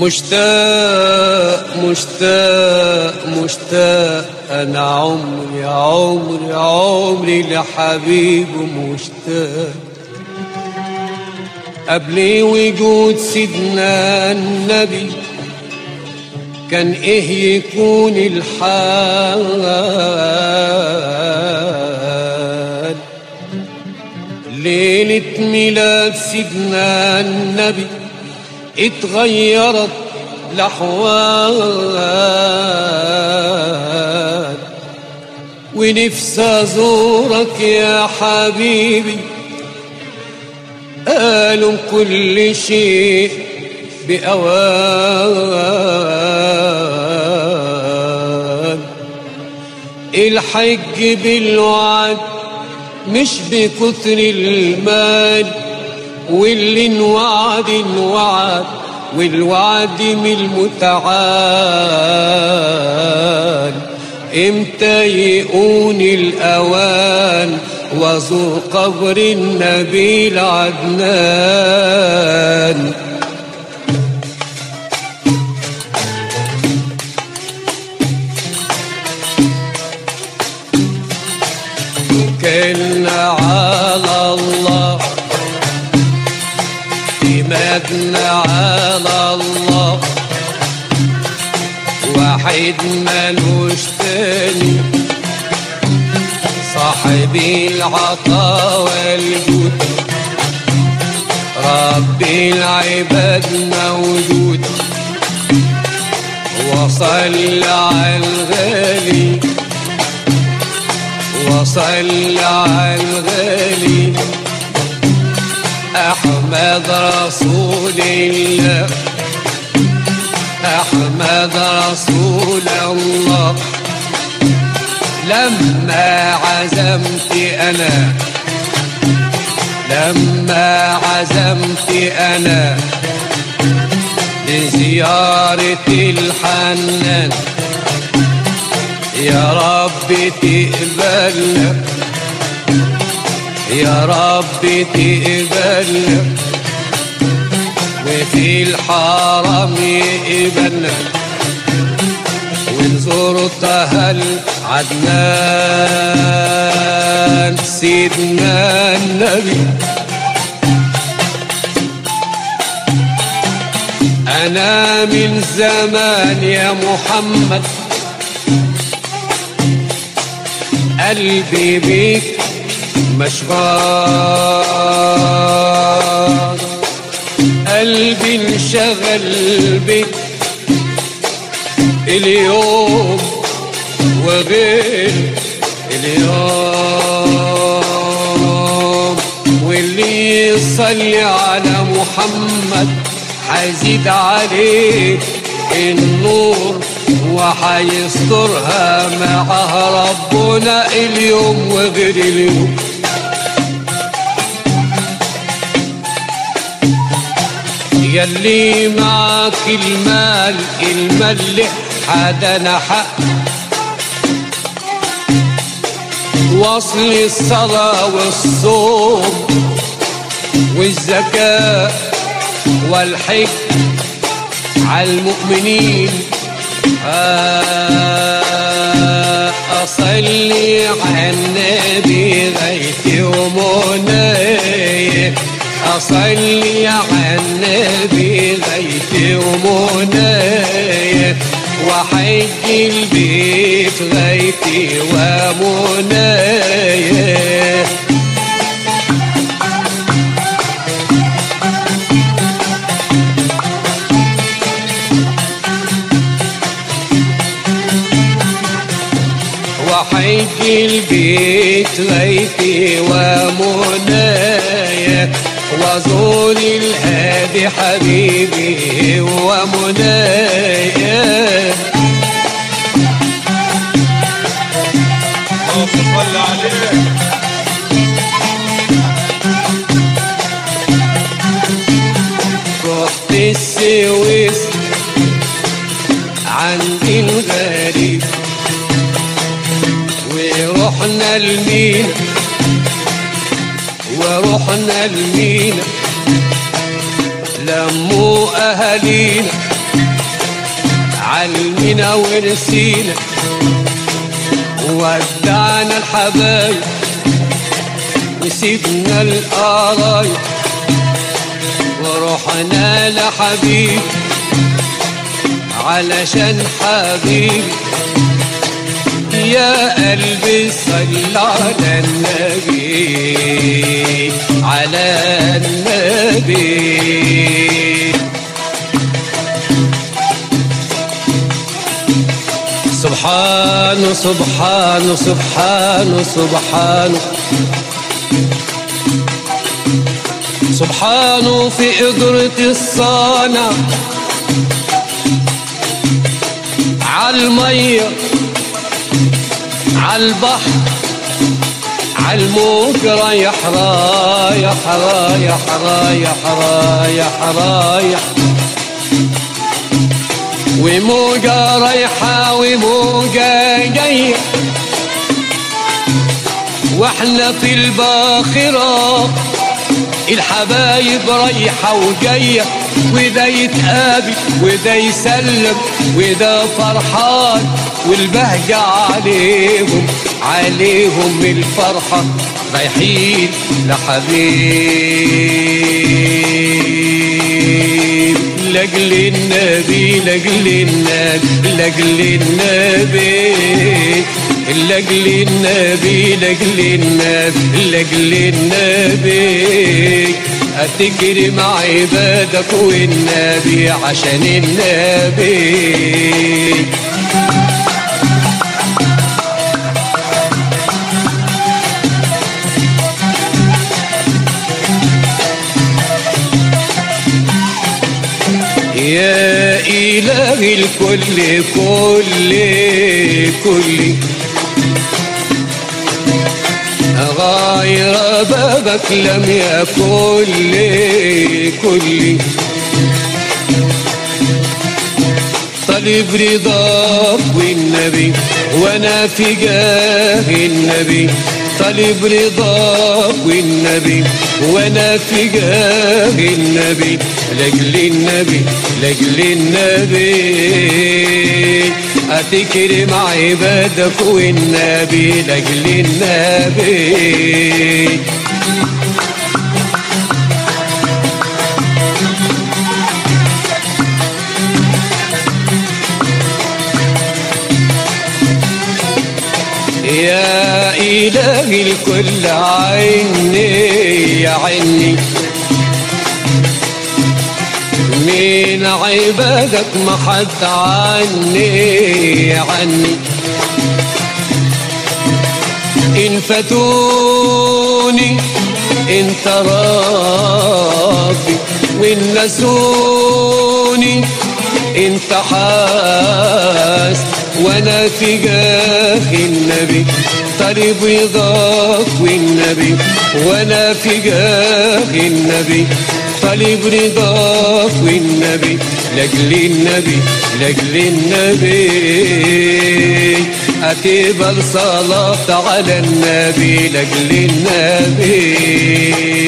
مشتاق مشتاق مشتاق انا عمري عمري عمري لحبيب مشتاق قبل وجود سيدنا النبي كان ايه يكون الحال ليلة ميلاد سيدنا النبي اتغيرت الأحوال ونفسي أزورك يا حبيبي قالوا كل شيء بأوان الحج بالوعد مش بكتر المال واللي انوعد انوعد والوعد من المتعال امتى يقون الاوان وزور قبر النبي العدنان كلنا على الله اعتمدنا على الله واحد ملوش تاني صاحب العطا والجود رب العباد موجود وصل على الغالي وصل على الغالي أحمد رسول الله أحمد رسول الله لما عزمت أنا لما عزمت أنا لزيارة الحنان يا رب تقبلنا يا رب تقبلنا وفي الحرم يقبلنا ونزورتها العدنان سيدنا النبي أنا من زمان يا محمد قلبي بيك مشغال قلبي انشغل بك اليوم وغير اليوم واللي يصلي على محمد حيزيد عليه النور وحيسترها معه ربنا اليوم وغير اليوم يلي معك المال المال حدنا حق وصل الصلاة والصوم والزكاة والحج على المؤمنين أصلي على النبي غيتي ومناي أصلي على النبي غيتي ومناي وحج البيت غيتي ومناي وحج البيت غيتي ومناي وزور الهادي حبيبي ومناي صلى عليه رحت السويس عندي الغريب ورحنا المينا ورحنا المينا لموا أهالينا علمنا ورسينا ودعنا الحبايب وسيبنا القرايب ورحنا لحبيب علشان حبيب يا قلبي صل على النبي على النبي سبحانه سبحانه سبحانه سبحانه سبحانه في قدرة الصانع عالمية عالبحر عالموج رايح رايح رايح رايح رايح رايح وموجة رايحة وموجة جاية واحنا في الباخرة الحبايب رايحة وجاية وده يتقابل وده يسلم وده فرحان والبهجة عليهم عليهم الفرحة رايحين لحبيب لاجل النبي لاجل النبي لاجل النبي لاجل النبي لاجل النبي لاجل النبي هتكرم عبادك والنبي عشان النبي يا إله الكل كل كل غير بابك لم يكن لي كل طالب رضاك والنبي وانا في جاه النبي طالب رضاك والنبي وانا في جاه النبي لاجل النبي لاجل النبي هتكرم عبادك والنبي لاجل النبي يا إله الكل عيني يا عيني من عبادك ما حد عني عني إن فاتوني انت ربي وإن نسوني انت حاس وانا في جاه النبي طالب رضاك والنبي وانا في جاه النبي طالب رضاك والنبي لاجل النبي لاجل النبي هتقبل صلاة على النبي لاجل النبي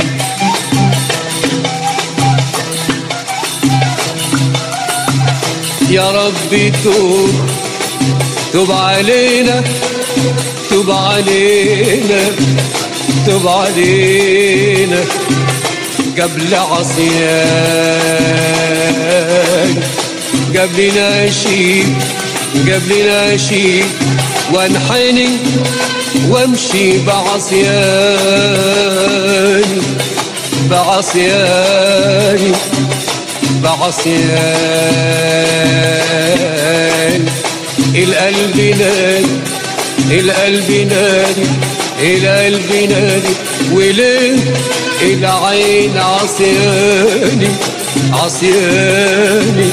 يا رب توب توب علينا توب علينا توب علينا قبل عصيان قبل ناشي قبل ناشي وانحني وامشي بعصيان بعصيان بعصيان القلب نادي القلب نادي القلب نادي وليه العين عصياني عصياني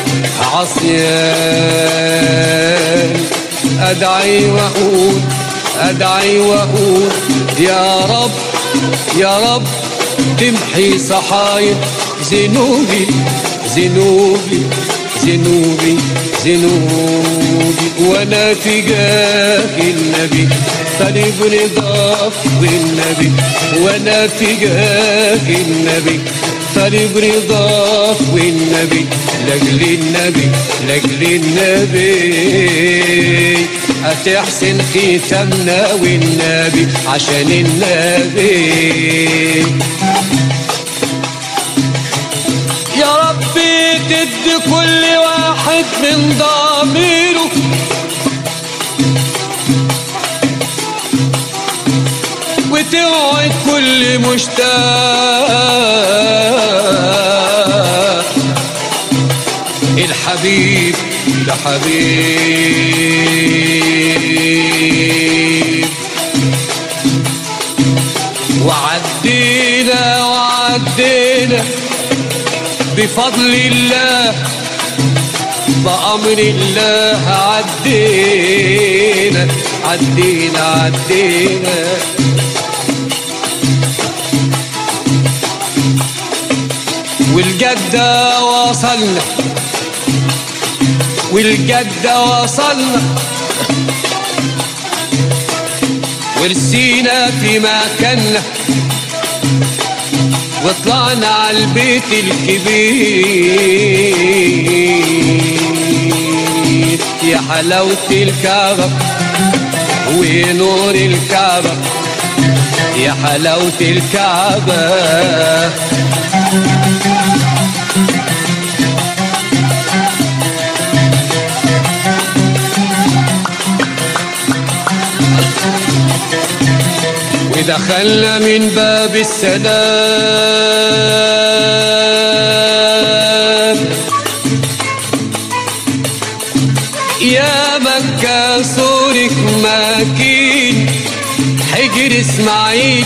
عصياني أدعي وأقول أدعي وأقول يا رب يا رب تمحي صحايا ذنوبي ذنوبي ذنوبي ذنوبي وانا في جاه النبي طالب رضاك بالنبي وانا في جاه النبي طالب رضاك والنبي لاجل النبي لاجل النبي هتحسن ختامنا والنبي عشان النبي يا ربي تدي كل واحد من ضميره وتوعد كل مشتاق الحبيب ده حبيب وعدينا وعدينا بفضل الله بأمر الله عدينا عدينا عدينا والجدة وصلنا والجدة وصلنا ورسينا في مكاننا وطلعنا على البيت الكبير يا حلاوة الكعبة ونور الكعبة يا حلاوة الكعبة ودخلنا من باب السلام يا مكة سورك ماكين حجر اسماعيل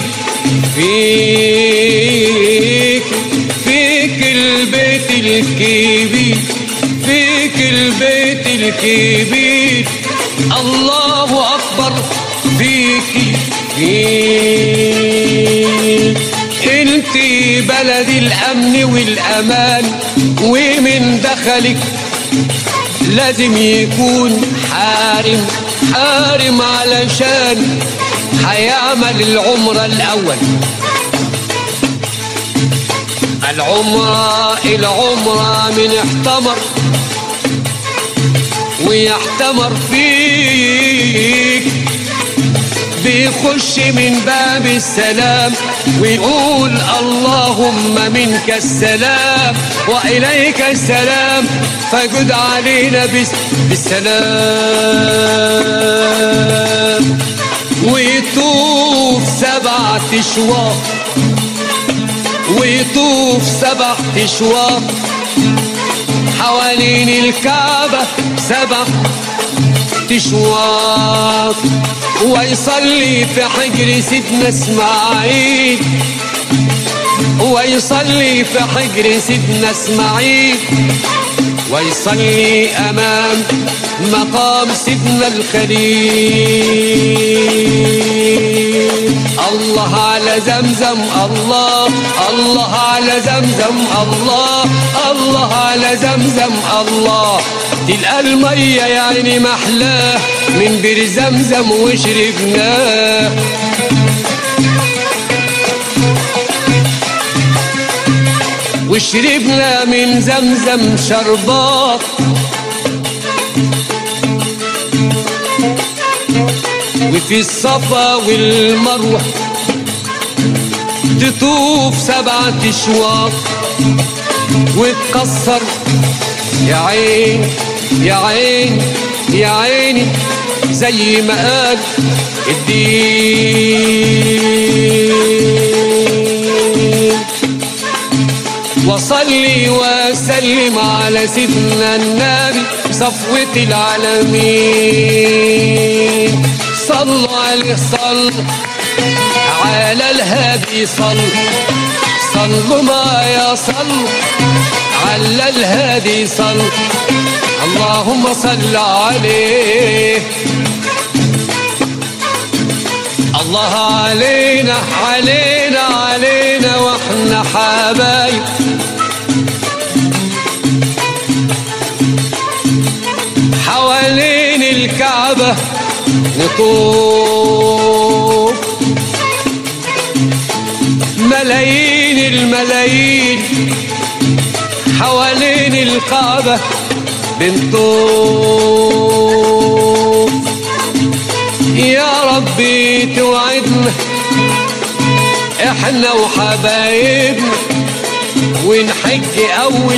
فيك فيك البيت الكبير فيك البيت الكبير الله أكبر فيك فيك انت بلد الأمن والأمان ومن دخلك لازم يكون حارم حارم علشان هيعمل العمرة الأول العمرة العمرة من احتمر ويحتمر فيك بيخش من باب السلام ويقول اللهم منك السلام وإليك السلام فجد علينا بس بالسلام ويطوف سبعة أشواط ويطوف سبع أشواط حوالين الكعبة سبع أشواط ويصلي في حجر سيدنا اسماعيل ويصلي في حجر سيدنا اسماعيل ويصلي امام مقام سيدنا الخليل الله على زمزم الله الله على زمزم الله الله على زمزم الله تلقى المية يا عيني محلاه من بير زمزم وشربناه وشربنا من زمزم شربات وفي الصفا والمروة تطوف سبعة اشواط وتكسر يا عين يا عين يا عيني زي ما قال الدين وصلي وسلم على سيدنا النبي صفوة العالمين صلوا عليه صل على الهادي صل صلوا معايا صل على الهادي صل اللهم صل عليه الله علينا علينا علينا واحنا حبايب حوالين الكعبة نطوف ملايين الملايين حوالين الكعبة بنطوف يا ربي توعدنا احنا وحبايبنا ونحج اول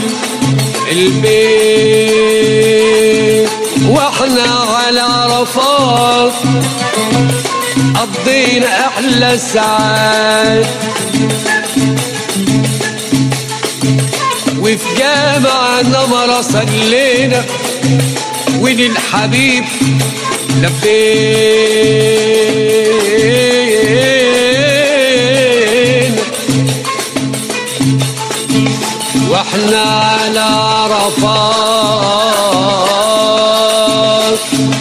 البيت واحنا على عرفات قضينا احلى الساعات وفي جامع نمرة صلينا وللحبيب لبينا واحنا على عرفات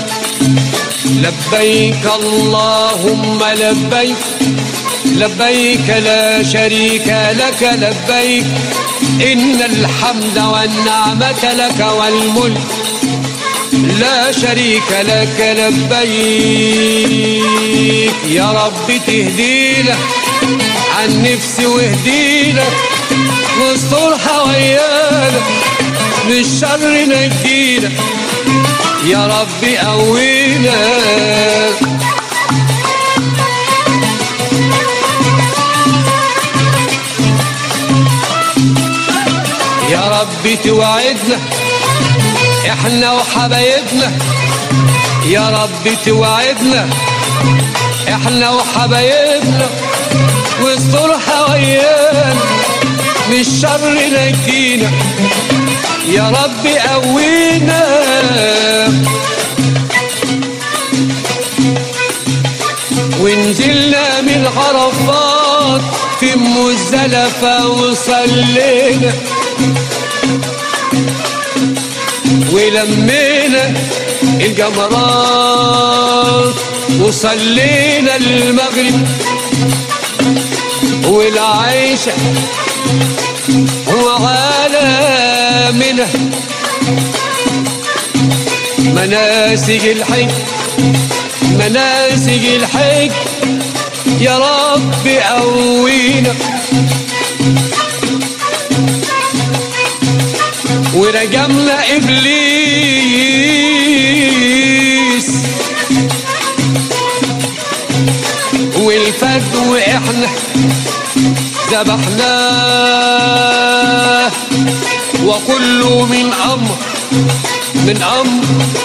لبيك اللهم لبيك لبيك لا شريك لك لبيك إن الحمد والنعمة لك والملك لا شريك لك لبيك يا رب تهدينا عن نفسي واهدينا واسترها ويانا من الشر نجينا يا رب قوينا يا رب توعدنا احنا وحبايبنا يا رب توعدنا احنا وحبايبنا واسترها ويانا من الشر نجينا يا رب قوينا ونزلنا من عرفات في مزدلفة وصلينا ولمينا الجمرات وصلينا المغرب والعيشة وعلى منه مناسك الحج مناسك الحج يا رب قوينا ورجمنا ابليس والفرد واحنا ذبحناه وكله من امر من امر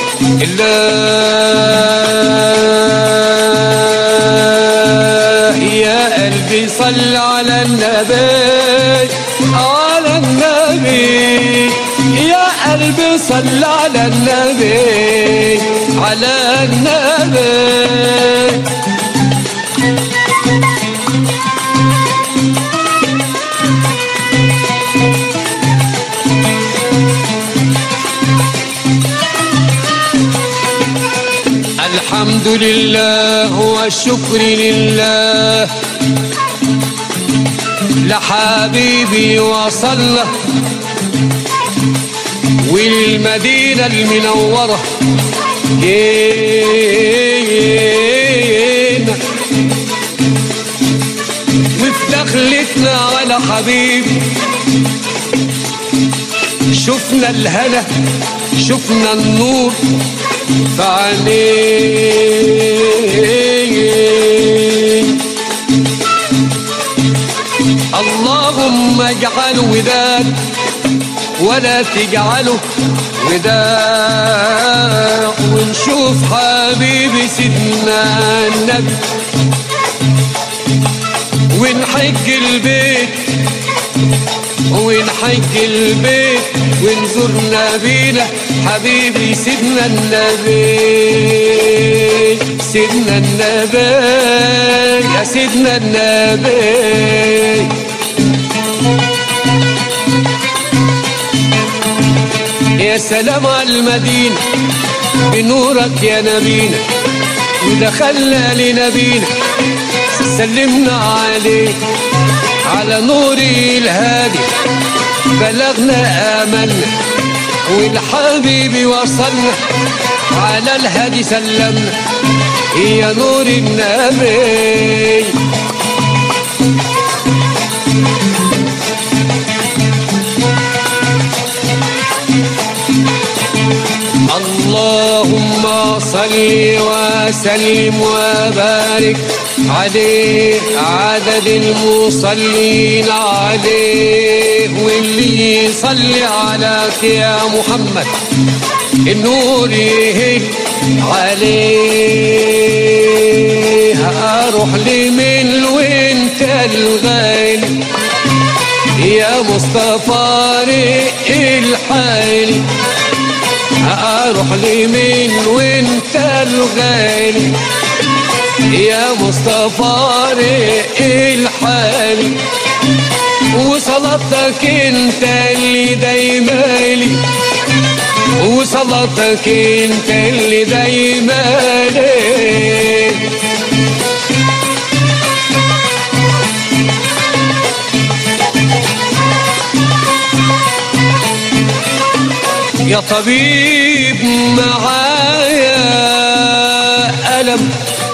الله يا قلبي صل على النبي على النبي يا قلبي صل على النبي على النبي الحمد لله والشكر لله لحبيبي وصلى والمدينة المنورة جينا وفي دخلتنا على حبيبي شفنا الهنا شفنا النور فعليه اللهم اجعله وداد ولا تجعله وداع ونشوف حبيبي سيدنا النبي ونحج البيت ونحج البيت ونزور نبينا حبيبي سيدنا النبي سيدنا النبي يا سيدنا النبي يا سلام على المدينة بنورك يا نبينا ودخلنا لنبينا سلمنا عليه على نور الهادي بلغنا آمنا والحبيب وصلنا على الهادي سلمنا يا نور النبي صل وسلم وبارك عليه عدد المصلين عليه واللي يصلي عليك يا محمد النور يهل عليه اروح لمن وانت الغالي يا مصطفى رق الحالي اروح لمين وانت الغالي يا مصطفى رق الحالي وصلاتك انت اللي دايما لي وصلاتك انت اللي دايما لي يا طبيب معايا ألم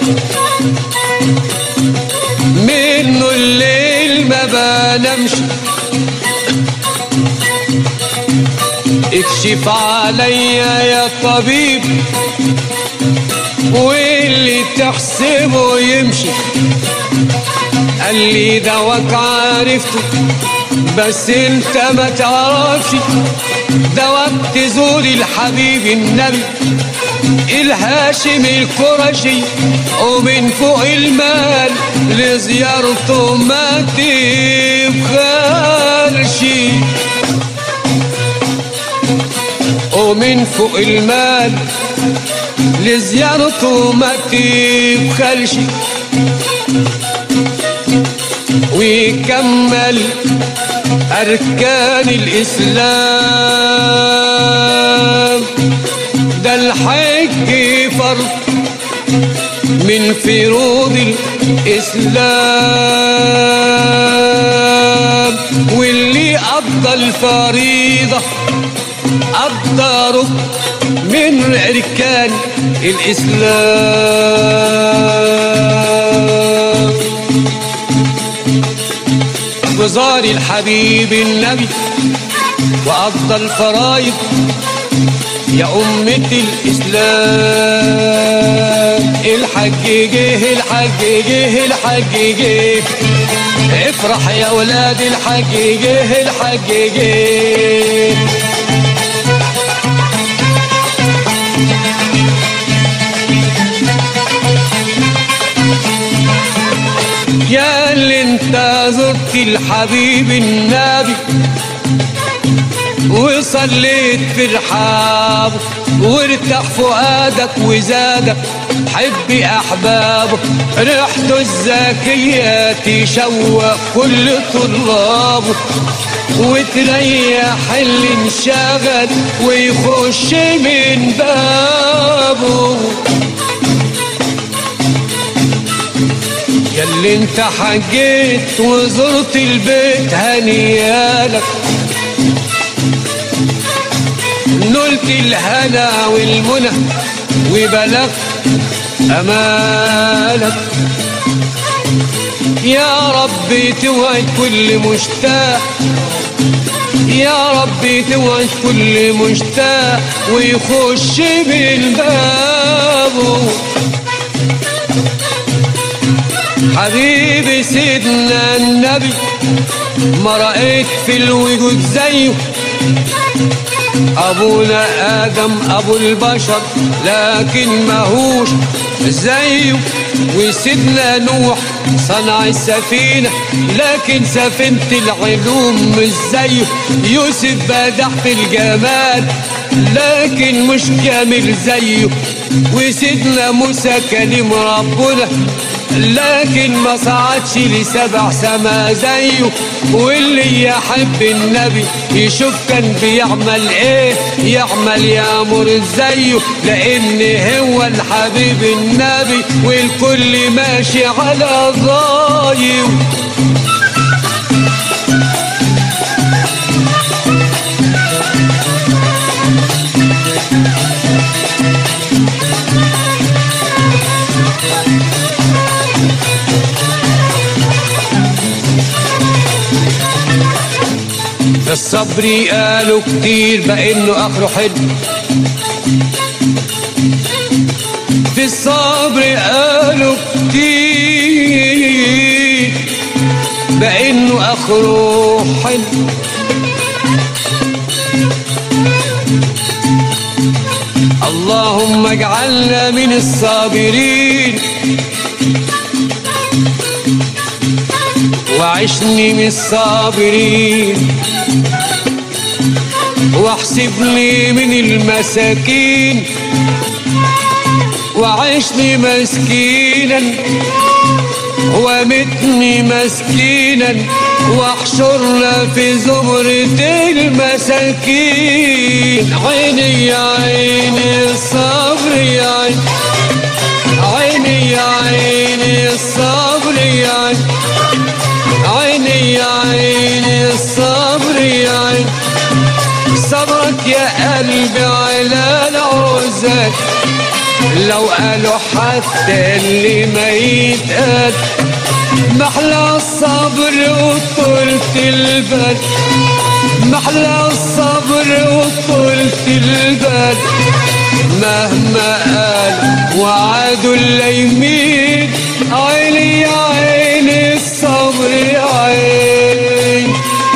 منه الليل ما بنامش اكشف عليا يا طبيب واللي تحسبه يمشي قال لي دواك عرفته بس انت ما تعرفش دواك تزور الحبيب النبي الهاشم القرشي ومن فوق المال لزيارته ما تبخلش ومن فوق المال لزيارته ما تبخلش ويكمل أركان الإسلام ده الحج فرض من فروض الإسلام واللي قضى الفريضة قدره من أركان الإسلام بزار الحبيب النبي وأفضل الفرايض يا أمة الإسلام الحج جه الحج جه الحج جه افرح يا ولاد الحج جه الحج جه يا اللي انت زرت الحبيب النبي وصليت في رحابه وارتاح فؤادك وزادك حب احبابه ريحته الزكية تشوق كل طلابه وتريح اللي انشغل ويخش من بابه ياللي انت حجيت وزرت البيت هنيالك نلت الهنا والمنى وبلغت امالك يا رب توعد كل مشتاق يا رب توعد كل مشتاق ويخش من بابه حبيبي سيدنا النبي ما رأيت في الوجود زيه أبونا آدم أبو البشر لكن ماهوش زيه وسيدنا نوح صنع السفينة لكن سفينة العلوم مش زيه يوسف بدع في الجمال لكن مش كامل زيه وسيدنا موسى كلم ربنا لكن ما صعدش لسبع سما زيه واللي يحب النبي يشوف كان بيعمل ايه يعمل يامر زيه لان هو الحبيب النبي والكل ماشي على ضايو الصبر قالوا كتير بقى انه اخره حلو في الصبر قالوا كتير بأنه آخره حلو اللهم اجعلنا من الصابرين وعشني من الصابرين واحسبني من المساكين وعشني مسكينا ومتني مسكينا واحشرنا في زمرة المساكين عيني يا عيني الصبر يا عيني عيني يا عيني الصبر يا عيني عيني يا عيني الصبر يا عيني صبرك يا قلبي على العزال لو قالوا حتى اللي ما يتقال محلى الصبر وطولة البال محلى الصبر وطولة البال مهما قال وعادوا الليمين عيني يا عيني الصبر يا عيني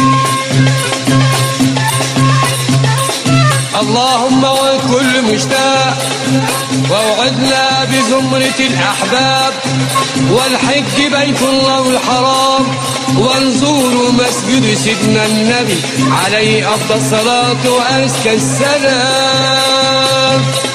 اللهم والكل مشتاق ووعدنا بزمرة الأحباب والحج بيت الله الحرام ونزور مسجد سيدنا النبي عليه أفضل الصلاة وأزكى السلام